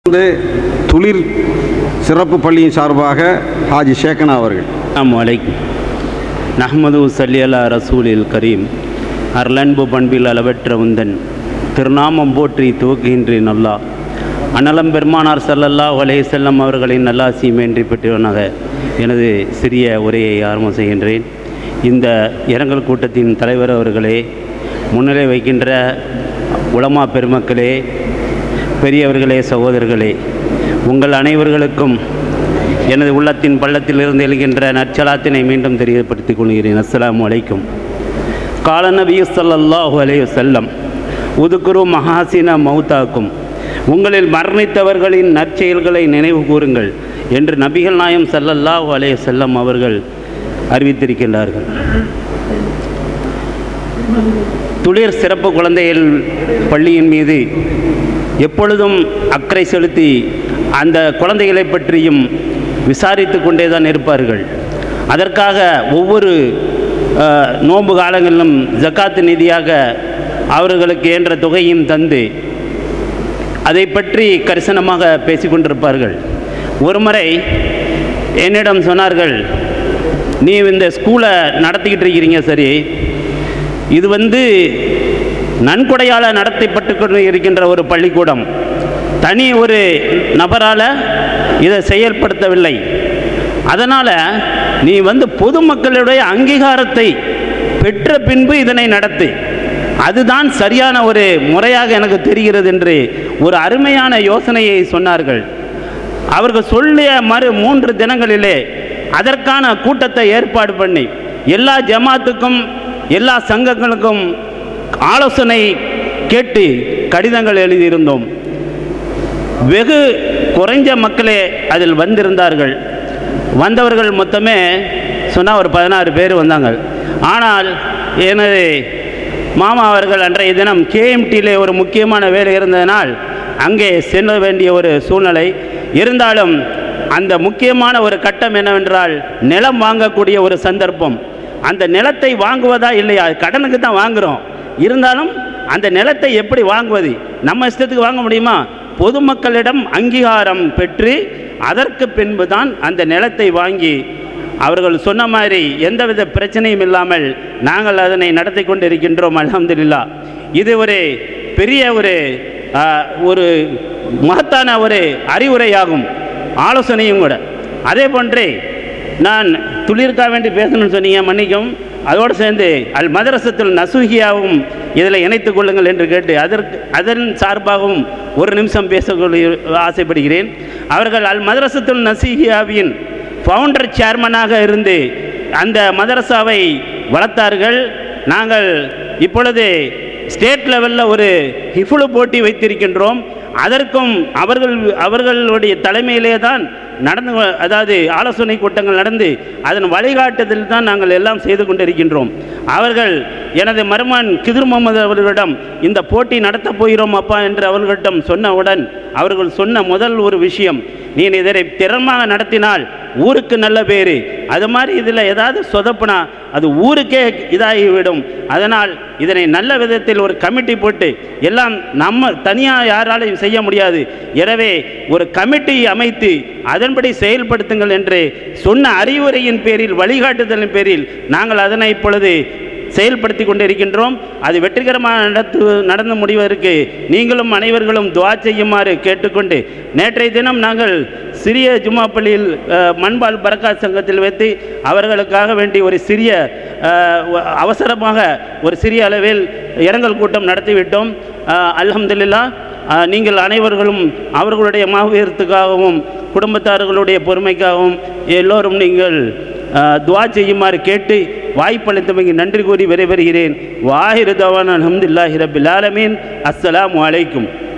வந்து துளிர் சிறப்பு பள்ளியின் சார்பாக ஹாஜி ஷேகனா அவர்கள் அஸ்ஸலாமு அலைக்கும் நஹ்மது சல்லி அலா ரசூலில் கரீம் அருளன்பு பண்பில் அளவற்ற உந்தன் திருநாமம் போற்றி துவக்குகின்றேன் அல்லா அனலம் பெருமானார் ஸல்லல்லாஹு அலைஹி செல்லம் அவர்களின் நல்லாசியும் என்று பெற்றவனாக எனது சிறிய உரையை ஆரம்பம் செய்கின்றேன் இந்த இரங்கல் கூட்டத்தின் தலைவர் அவர்களே முன்னிலை வைக்கின்ற உலமா பெருமக்களே பெரியவர்களே சகோதரர்களே உங்கள் அனைவர்களுக்கும் எனது உள்ளத்தின் பள்ளத்திலிருந்து எழுகின்ற நற்சலாத்தினை மீண்டும் தெரியப்படுத்திக் கொள்கிறேன் அஸ்ஸலாமு அலைக்கும் கால நபி ஸல்லல்லாஹு அலைஹி வஸல்லம் உதுக்குரு மகாசின மௌத்தாக்கும் உங்களில் மரணித்தவர்களின் நற்செயல்களை நினைவு கூறுங்கள் என்று நபிகள் நாயம் ஸல்லல்லாஹு அலைஹி வஸல்லம் அவர்கள் அறிவித்திருக்கின்றார்கள் துளிர் சிறப்பு குழந்தைகள் பள்ளியின் மீது எப்பொழுதும் அக்கறை செலுத்தி அந்த குழந்தைகளை பற்றியும் விசாரித்து கொண்டே தான் இருப்பார்கள் அதற்காக ஒவ்வொரு அஹ், நோன்பு காலங்களிலும் ஜக்காத்து நிதியாக அவர்களுக்கு என்ற தொகையும் தந்து அதை பற்றி கரிசனமாக பேசிக்கொண்டிருப்பார்கள் ஒருமுறை என்னிடம் சொன்னார்கள் நீ இந்த ஸ்கூலை நடத்திக்கிட்டு இருக்கிறீங்க சரி இது வந்து நன்கொடையால் நடத்தப்பட்டு கொண்டு இருக்கின்ற ஒரு பள்ளிக்கூடம் தனி ஒரு நபரால் இதை செயல்படுத்தவில்லை அதனால் நீ வந்து பொதுமக்களுடைய அங்கீகாரத்தை பெற்ற பின்பு இதனை நடத்து அதுதான் சரியான ஒரு முறையாக எனக்கு தெரிகிறது என்று ஒரு அருமையான யோசனையை சொன்னார்கள் அவர்கள் சொல்லிய மறு மூன்று தினங்களிலே அதற்கான கூட்டத்தை ஏற்பாடு பண்ணி எல்லா ஜமாத்துக்கும் எல்லா சங்கங்களுக்கும் ஆலோசனை கேட்டு கடிதங்கள் எழுதியிருந்தோம் வெகு குறைஞ்ச மக்களே அதில் வந்திருந்தார்கள் வந்தவர்கள் மொத்தமே சொன்னால் ஒரு பதினாறு பேர் வந்தாங்க ஆனால் எனது மாமா அவர்கள் அன்றைய தினம் கேஎம்டியிலே ஒரு முக்கியமான வேலை இருந்ததனால் அங்கே செல்ல வேண்டிய ஒரு சூழ்நிலை இருந்தாலும் அந்த முக்கியமான ஒரு கட்டம் என்னவென்றால் நிலம் வாங்கக்கூடிய ஒரு சந்தர்ப்பம் அந்த நிலத்தை வாங்குவதா இல்லையா கடனுக்கு தான் வாங்குகிறோம் இருந்தாலும் அந்த நிலத்தை எப்படி வாங்குவது நம்ம இஷ்டத்துக்கு வாங்க முடியுமா பொதுமக்களிடம் அங்கீகாரம் பெற்று அதற்கு பின்பு தான் அந்த நிலத்தை வாங்கி அவர்கள் சொன்ன மாதிரி எந்தவித பிரச்சனையும் இல்லாமல் நாங்கள் அதனை நடத்தி கொண்டு இருக்கின்றோம் அல்ஹம்துலில்லாஹ் இது ஒரு பெரிய ஒரு ஆ, ஒரு மகத்தான ஒரு அறிவுரையாகும் ஆலோசனையும் கூட அதே போன்றே நான் துளிர்க்கா வேண்டி பேசணும்னு சொன்னீங்க மன்னிக்கும் அதோடு சேர்ந்து அல் மதரசத்துல் நசூகியாவும் இதில் இணைத்துக் கொள்ளுங்கள் என்று கேட்டு அதற்கு அதன் சார்பாகவும் ஒரு நிமிஷம் பேசக்கூடிய ஆசைப்படுகிறேன் அவர்கள் அல் மதரசத்துல் நசீகியாவின் ஃபவுண்டர் சேர்மனாக இருந்து அந்த மதரசாவை வளர்த்தார்கள் நாங்கள் இப்பொழுது ஸ்டேட் லெவலில் ஒரு ஹிஃபுலு போட்டி வைத்திருக்கின்றோம் அதற்கும் அவர்கள் அவர்களுடைய தலைமையிலே தான் நடந்து கொ- அதாவது ஆலோசனை கூட்டங்கள் நடந்து அதன் வழிகாட்டுதல் தான் நாங்கள் எல்லாம் செய்து கொண்டிருக்கின்றோம் அவர்கள் எனது மருமன் கிதிர் முகமது அவர்களிடம் இந்த போட்டி நடத்தப் போகிறோம் அப்பா என்று அவர்களிடம் சொன்னவுடன் அவர்கள் சொன்ன முதல் ஒரு விஷயம் நீ இதனை திறமாக நடத்தினால் ஊருக்கு நல்ல பேர் அது மாதிரி இதில் ஏதாவது சொதப்புனா அது ஊருக்கே இதாகிவிடும் அதனால் இதனை நல்ல விதத்தில் ஒரு கமிட்டி போட்டு எல்லாம் நம்ம தனியாக யாராலையும் செய்ய முடியாது எனவே ஒரு கமிட்டி அமைத்து அதன்படி செயல்படுத்துங்கள் என்று சொன்ன அறிவுரையின் பேரில் வழிகாட்டுதலின் பேரில் நாங்கள் அதனை இப்பொழுது செயல்படுத்தி கொண்டிருக்கின்றோம் அது வெற்றிகரமாக நடத்து நடந்து முடிவதற்கு நீங்களும் அனைவர்களும் துவா செய்யுமாறு கேட்டுக்கொண்டு நேற்றைய தினம் நாங்கள் சிறிய ஜும்மா பள்ளியில் அஹ், மண்பால் பரக்காத் சங்கத்தில் வைத்து அவர்களுக்காக வேண்டி ஒரு சிறிய அஹ், ஒ- அவசரமாக ஒரு சிறிய அளவில் இரங்கல் கூட்டம் நடத்திவிட்டோம் அஹ், அல்ஹம்துலில்லாஹ் அஹ், நீங்கள் அனைவர்களும் அவர்களுடைய மாவீரத்துக்காகவும் குடும்பத்தார்களுடைய பொறுமைக்காகவும் எல்லோரும் நீங்கள் அஹ், துவா செய்யுமாறு கேட்டு வாய்ப்பளித்தமைக்கு நன்றி கூறி விடைபெறுகிறேன் வாஹிரு தவான் அலமதுல்லாஹி ரபில் ஆலமீன் அஸ்ஸலாமு அலைக்கும்